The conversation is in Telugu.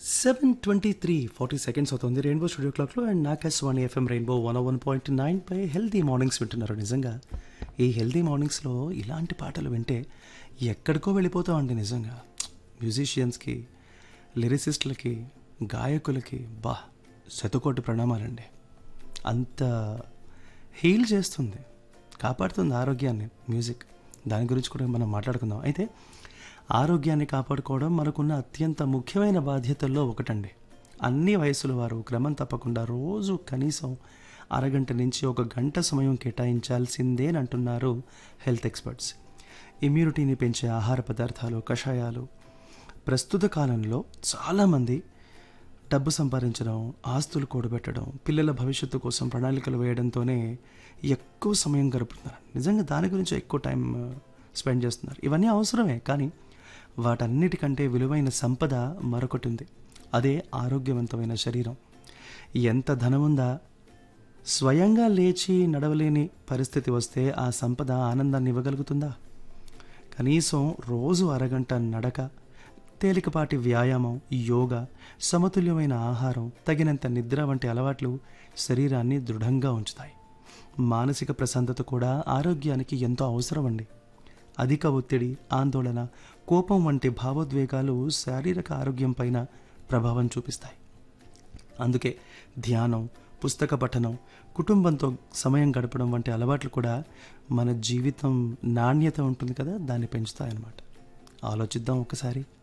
seven twenty three forty seconds అవుతుంది రెయిన్బో స్టూడియో క్లాక్లో అండ్ నాకాస్ one FM rainbow one one point nine పై హెల్తీ మార్నింగ్స్ వింటున్నారు నిజంగా ఈ హెల్తీ మార్నింగ్స్లో ఇలాంటి పాటలు వింటే ఎక్కడికో వెళ్ళిపోతామండి నిజంగా మ్యూజిషియన్స్కి లిరిసిస్టులకి గాయకులకి బా శతకోటి ప్రణామాలండి అంత హీల్ చేస్తుంది కాపాడుతుంది ఆరోగ్యాన్ని మ్యూజిక్ దాని గురించి కూడా మనం మాట్లాడుకుందాం అయితే ఆరోగ్యాన్ని కాపాడుకోవడం మనకున్న అత్యంత ముఖ్యమైన బాధ్యతల్లో ఒకటండి అన్ని వయసుల వారు క్రమం తప్పకుండా రోజు కనీసం అరగంట నుంచి ఒక గంట సమయం కేటాయించాల్సిందేనంటున్నారు హెల్త్ ఎక్స్పర్ట్స్ ఇమ్యూనిటీని పెంచే ఆహార పదార్థాలు కషాయాలు ప్రస్తుత కాలంలో చాలామంది డబ్బు సంపాదించడం ఆస్తులు కూడబెట్టడం పిల్లల భవిష్యత్తు కోసం ప్రణాళికలు వేయడంతోనే ఎక్కువ సమయం గడుపుతున్నారు నిజంగా దాని గురించి ఎక్కువ టైం స్పెండ్ చేస్తున్నారు ఇవన్నీ అవసరమే కానీ వాటన్నిటికంటే విలువైన సంపద మరొకటి ఉంది అదే ఆరోగ్యవంతమైన శరీరం ఎంత ధనముందా స్వయంగా లేచి నడవలేని పరిస్థితి వస్తే ఆ సంపద ఆనందాన్ని ఇవ్వగలుగుతుందా కనీసం రోజు అరగంట నడక తేలికపాటి వ్యాయామం యోగా సమతుల్యమైన ఆహారం తగినంత నిద్ర వంటి అలవాట్లు శరీరాన్ని దృఢంగా ఉంచుతాయి మానసిక ప్రశాంతత కూడా ఆరోగ్యానికి ఎంతో అవసరం అండి అధిక ఒత్తిడి ఆందోళన కోపం వంటి భావోద్వేగాలు శారీరక ఆరోగ్యం పైన ప్రభావం చూపిస్తాయి అందుకే ధ్యానం పుస్తక పఠనం కుటుంబంతో సమయం గడపడం వంటి అలవాట్లు కూడా మన జీవితం నాణ్యత ఉంటుంది కదా దాన్ని పెంచుతాయన్నమాట ఆలోచిద్దాం ఒకసారి